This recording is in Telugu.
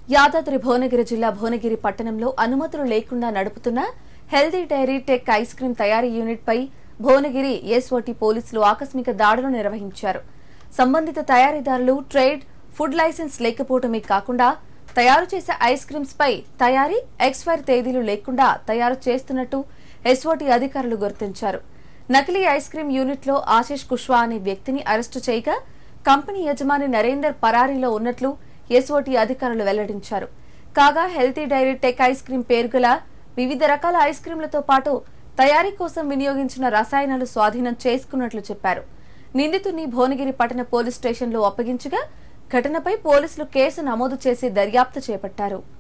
యాదాద్రి భువనగిరి జిల్లా భువనగిరి పట్టణంలో అనుమతులు లేకుండా నడుపుతున్న healthy dairy tech ice cream తయారీ యూనిట్ పై భువనగిరి ఎస్ఓటి పోలీసులు ఆకస్మిక దాడులు నిర్వహించారు సంబంధిత తయారీదారులు ట్రేడ్ ఫుడ్ లైసెన్స్ లేకపోవటమే కాకుండా తయారు చేసే ఐస్ క్రీమ్స్ పై తయారీ ఎక్స్పైర్ తేదీలు లేకుండా తయారు చేస్తున్నట్టు ఎస్ఓటి అధికారులు గుర్తించారు నకిలీ ఐస్ క్రీం యూనిట్ లో ఆశిష్ కుష్వా అనే వ్యక్తిని అరెస్టు చేయగా కంపెనీ యజమాని నరేందర్ పరారీలో ఉన్నట్లు ఎస్ఓటి అధికారులు వెల్లడించారు కాగా healthy dairy tech ice cream పేరుగల వివిధ రకాల ఐస్ క్రీంలతో పాటు తయారీ కోసం వినియోగించిన రసాయనాలు స్వాధీనం చేసుకున్నట్లు చెప్పారు నిందితుడిని భువనగిరి పట్టణ పోలీస్ స్టేషన్లో అప్పగించగా ఘటనపై పోలీసులు కేసు నమోదు చేసి దర్యాప్తు చేపట్టారు